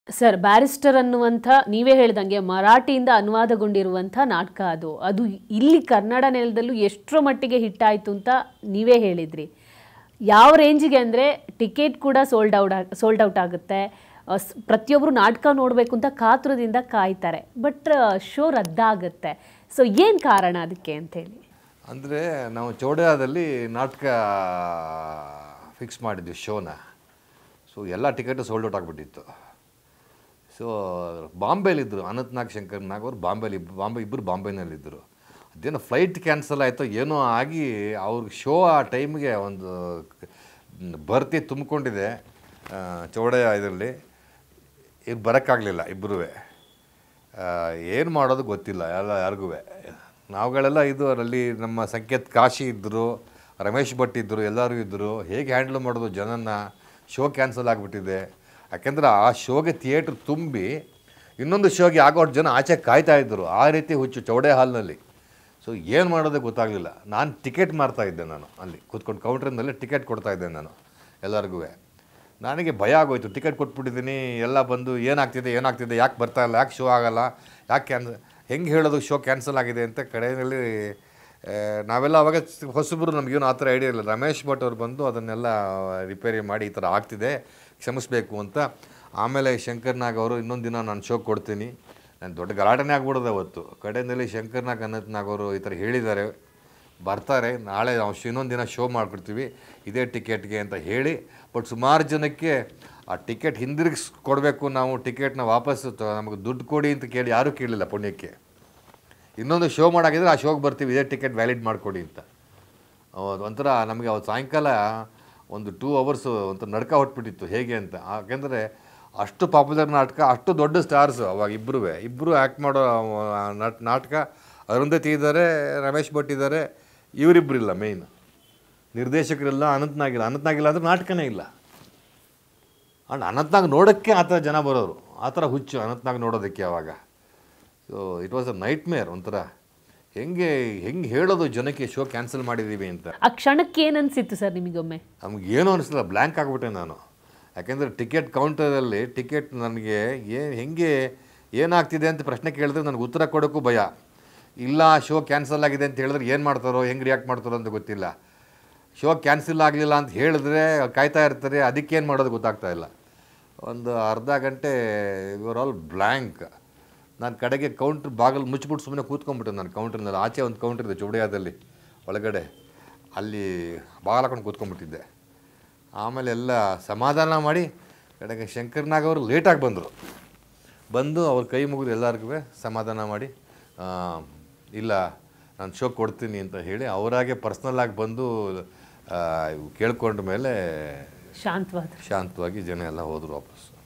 sir barrister ಅನ್ನುವಂಥ ನೀವೇ ಹೇಳ್ದಂಗೆ ಮರಾಠಿಯಿಂದ ಅನುವಾದಗೊಂಡಿರುವಂಥ ನಾಟಕ ಅದು ಅದು ಇಲ್ಲಿ ಕನ್ನಡ ನೆಲದಲ್ಲೂ ಎಷ್ಟರ ಮಟ್ಟಿಗೆ ಹಿಟ್ಟಾಯಿತು ಅಂತ ನೀವೇ ಹೇಳಿದ್ರಿ ಯಾವ ರೇಂಜಿಗೆ ಅಂದರೆ ಟಿಕೆಟ್ ಕೂಡ ಸೋಲ್ಡ್ ಔಟ್ ಸೋಲ್ಡ್ ಔಟ್ ಆಗುತ್ತೆ ಅ, ಸ್- ಪ್ರತಿಯೊಬ್ಬರು ನಾಟಕ ನೋಡಬೇಕು ಅಂತ ಕಾತುರದಿಂದ ಕಾಯ್ತಾರೆ ಬಟ್ ಶೋ ರದ್ದಾಗುತ್ತೆ ಸೊ ಏನು ಕಾರಣ ಅದಕ್ಕೆ ಅಂತೇಳಿ ಅಂದರೆ ನಾವು ಚೌಡಯಾದಲ್ಲಿ ನಾಟಕ ಫಿಕ್ಸ್ ಮಾಡಿದ್ವಿ ಶೋನ ಸೊ ಎಲ್ಲ ಟಿಕೆಟು ಸೋಲ್ಡ್ ಔಟ್ ಆಗಿಬಿಟ್ಟಿತ್ತು ಸೊ ಬಾಂಬೆಲಿದ್ದರು ಅನಂತ್ನಾಗ್ ಶಂಕರ್ ನಾಗ್ ಅವರು ಬಾಂಬೆಲಿ ಇಬ್ಬರು ಬಾಂಬೆ ಇಬ್ಬರು ಬಾಂಬೆನಲ್ಲಿದ್ದರು ಅದೇನೋ ಫ್ಲೈಟ್ ಕ್ಯಾನ್ಸಲ್ ಆಯಿತೋ ಏನೋ ಆಗಿ ಅವ್ರಿಗೆ ಶೋ ಆ ಟೈಮ್ಗೆ ಒಂದು ಭರ್ತಿ ತುಂಬಿಕೊಂಡಿದೆ ಚೌಡಯ ಇದರಲ್ಲಿ ಇವ್ರು ಬರೋಕ್ಕಾಗಲಿಲ್ಲ ಇಬ್ಬರೂ ಏನು ಮಾಡೋದು ಗೊತ್ತಿಲ್ಲ ಎಲ್ಲ ಯಾರಿಗೂ ನಾವುಗಳೆಲ್ಲ ಇದು ಅದರಲ್ಲಿ ನಮ್ಮ ಸಂಕೇತ್ ಕಾಶಿ ಇದ್ದರು ರಮೇಶ್ ಭಟ್ ಇದ್ದರು ಎಲ್ಲರೂ ಇದ್ದರು ಹೇಗೆ ಹ್ಯಾಂಡಲ್ ಮಾಡೋದು ಜನನ ಶೋ ಕ್ಯಾನ್ಸಲ್ ಆಗಿಬಿಟ್ಟಿದೆ ಯಾಕೆಂದ್ರೆ ಆ ಶೋಗೆ ಥಿಯೇಟ್ರ್ ತುಂಬಿ ಇನ್ನೊಂದು ಶೋಗೆ ಆಗೋ ಜನ ಆಚೆ ಕಾಯ್ತಾ ಇದ್ದರು ಆ ರೀತಿ ಹುಚ್ಚು ಚೌಡೆ ಹಾಲ್ನಲ್ಲಿ ಸೊ ಏನು ಮಾಡೋದೇ ಗೊತ್ತಾಗಲಿಲ್ಲ ನಾನು ಟಿಕೆಟ್ ಮಾರ್ತಾ ಇದ್ದೆ ನಾನು ಅಲ್ಲಿ ಕೂತ್ಕೊಂಡು ಕೌಂಟ್ರಿನಲ್ಲಿ ಟಿಕೆಟ್ ಕೊಡ್ತಾ ಇದ್ದೆ ನಾನು ಎಲ್ಲರಿಗೂ ನನಗೆ ಭಯ ಆಗೋಯ್ತು ಟಿಕೆಟ್ ಕೊಟ್ಬಿಟ್ಟಿದ್ದೀನಿ ಎಲ್ಲ ಬಂದು ಏನಾಗ್ತಿದೆ ಏನಾಗ್ತಿದೆ ಯಾಕೆ ಬರ್ತಾ ಇಲ್ಲ ಯಾಕೆ ಶೋ ಆಗಲ್ಲ ಯಾಕೆ ಕ್ಯಾನ್ ಹೆಂಗೆ ಹೇಳೋದು ಶೋ ಕ್ಯಾನ್ಸಲ್ ಆಗಿದೆ ಅಂತ ಕಡೆಯಲ್ಲಿ ಆ, ನಾವೆಲ್ಲ ಅವಾಗ ಹೊಸಬ್ರು ನಮಗೇನು ಆ ಥರ ಐಡಿಯಾ ಇಲ್ಲ ರಮೇಶ್ ಭಟ್ ಅವ್ರು ಬಂದು ಅದನ್ನೆಲ್ಲ ರಿಪೇರಿ ಮಾಡಿ ಈ ಥರ ಆಗ್ತಿದೆ ಕ್ಷಮಿಸಬೇಕು ಅಂತ ಆಮೇಲೆ ಶಂಕರ್ ನಾಗ್ ಅವರು ಇನ್ನೊಂದು ದಿನ ನಾನು ಶೋ ಕೊಡ್ತೀನಿ ನಾನು ದೊಡ್ಡ ಗಲಾಟೆನೇ ಆಗ್ಬಿಡೋದು ಅವತ್ತು ಕಡೆಯಲ್ಲಿ ಶಂಕರ್ ನಾಗ್ ಅನಂತ್ ನಾಗ್ ಅವರು ಈ ಥರ ಹೇಳಿದ್ದಾರೆ ಬರ್ತಾರೆ ನಾಳೆ ನಾವು ಶ್- ಇನ್ನೊಂದು ದಿನ ಶೋ ಮಾಡ್ಕೊಡ್ತೀವಿ ಇದೇ ಟಿಕೆಟ್ಗೆ ಅಂತ ಹೇಳಿ ಬಟ್ ಸುಮಾರು ಜನಕ್ಕೆ ಆ ಟಿಕೆಟ್ ಹಿಂದಿರುಗಿಸ್ ಕೊಡಬೇಕು ನಾವು ಟಿಕೆಟ್ನ ವಾಪಸ್ ತ- ನಮಗೆ ದುಡ್ಡು ಕೊಡಿ ಅಂತ ಕೇಳಿ ಯಾರೂ ಕೇಳಲಿಲ್ಲ ಪುಣ್ಯಕ್ಕೆ ಇನ್ನೊಂದು ಶೋ ಮಾಡಾಕಿದ್ರೆ ಆ ಶೋಗೆ ಬರ್ತೀವಿ ಇದೇ ಟಿಕೆಟ್ ವ್ಯಾಲಿಡ್ ಮಾಡಿಕೊಡಿ ಅಂತ ಹೌದು ಒಂಥರ ನಮಗೆ ಅವತ್ತು ಸಾಯಂಕಾಲ ಒಂದು ಟೂ ಅವರ್ಸ್ ಒಂಥರ ನಡ್ಕ ಹೊಟ್ಬಿಟ್ಟಿತ್ತು ಹೇಗೆ ಅಂತ ಯಾಕೆಂದರೆ ಅಷ್ಟು ಪಾಪ್ಯುಲರ್ ನಾಟಕ ಅಷ್ಟು ದೊಡ್ಡ ಸ್ಟಾರ್ಸ್ ಅವಾಗ ಇಬ್ಬರೂ ಇಬ್ಬರು ಆ್ಯಕ್ಟ್ ಮಾಡೋ ಆ, ನಾಟ್- ನಾಟಕ ಅರುಂಧತಿ ಇದ್ದಾರೆ ರಮೇಶ್ ಭಟ್ ಇದ್ದಾರೆ ಇವರಿಬ್ಬರಿಲ್ಲ ಮೇಯ್ನ್ ನಿರ್ದೇಶಕರಿಲ್ಲ ಅನಂತ್ನಾಗಿಲ್ಲ ಅನಂತ್ನಾಗಿಲ್ಲ ಅಂದ್ರೆ ನಾಟಕನೇ ಇಲ್ಲ ಅಂಡ್ ಅನಂತ್ನಾಗ್ ನೋಡೋಕ್ಕೆ ಆ ಥರ ಜನ ಬರೋರು ಆ ಥರ ಹುಚ್ಚು ಅನಂತ್ನಾಗ್ ನೋಡೋದಕ್ಕೆ ಅವಾಗ so it was a nightmare ಒಂಥರ ಹೆಂಗೆ ಹೆಂಗೆ ಹೇಳೋದು ಜನಕ್ಕೆ ಶೋ ಕ್ಯಾನ್ಸಲ್ ಮಾಡಿದ್ದೀವಿ ಅಂತ ಆ ಕ್ಷಣಕ್ಕೆ ಏನು ಅನಿಸಿತ್ತು ಸರ್ ನಿಮಗೊಮ್ಮೆ ನಮ್ಗೆ ಏನೂ ಅನಿಸಲಿಲ್ಲ ಬ್ಲ್ಯಾಂಕ್ ಆಗಿಬಿಟ್ಟೆ ನಾನು ಯಾಕೆಂದರೆ ಟಿಕೆಟ್ ಕೌಂಟರಲ್ಲಿ ಟಿಕೆಟ್ ನನಗೆ ಏನು ಹೆಂಗೆ ಏನಾಗ್ತಿದೆ ಅಂತ ಪ್ರಶ್ನೆ ಕೇಳಿದ್ರೆ ನನಗೆ ಉತ್ತರ ಕೊಡೋಕ್ಕೂ ಭಯ ಇಲ್ಲ ಶೋ ಕ್ಯಾನ್ಸಲ್ ಆಗಿದೆ ಅಂತ ಹೇಳಿದ್ರೆ ಏನು ಮಾಡ್ತಾರೋ ಹೆಂಗೆ ರಿಯಾಕ್ಟ್ ಮಾಡ್ತಾರೋ ಅಂತ ಗೊತ್ತಿಲ್ಲ ಶೋ ಕ್ಯಾನ್ಸಲ್ ಆಗಲಿಲ್ಲ ಅಂತ ಹೇಳಿದ್ರೆ ಕಾಯ್ತಾ ಇರ್ತಾರೆ ಅದಕ್ಕೇನು ಮಾಡೋದು ಗೊತ್ತಾಗ್ತಾ ಇಲ್ಲ ಒಂದು ಅರ್ಧ ಗಂಟೆ ಇವರ್ ಆಲ್ ಬ್ಲ್ಯಾಂಕ್ ನಾನು ಕಡೆಗೆ ಕೌಂಟ್ರ್ ಬಾಗಿಲು ಮುಚ್ಚಿಬಿಟ್ಟು ಸುಮ್ಮನೆ ಕೂತ್ಕೊಂಡ್ಬಿಟ್ಟೆ ನಾನು ಕೌಂಟ್ರ್ನಲ್ಲಿ ಆಚೆ ಒಂದು ಕೌಂಟ್ರ್ ಇದೆ ಚೌಡಿಯಾದಲ್ಲಿ ಒಳಗಡೆ ಅಲ್ಲಿ ಬಾಗಿಲು ಹಾಕೊಂಡು ಕೂತ್ಕೊಂಡ್ಬಿಟ್ಟಿದ್ದೆ ಆಮೇಲೆ ಎಲ್ಲ ಸಮಾಧಾನ ಮಾಡಿ ಕಡೆಗೆ ಶಂಕರ್ನಾಗ್ ಅವರು ಲೇಟಾಗಿ ಬಂದರು ಬಂದು ಅವ್ರ ಕೈ ಮುಗಿದು ಎಲ್ಲರಿಗೂ ಸಮಾಧಾನ ಮಾಡಿ ಆ, ಇಲ್ಲ ನಾನು ಶೋ ಕೊಡ್ತೀನಿ ಅಂತ ಹೇಳಿ ಅವರಾಗೆ ಪರ್ಸ್ನಲ್ಲಾಗಿ ಬಂದು ಆ, ಕೇಳ್ಕೊಂಡ ಮೇಲೆ ಶಾಂತವಾದ ಶಾಂತವಾಗಿ ಜನ ಎಲ್ಲ ಹೋದರು ವಾಪಸ್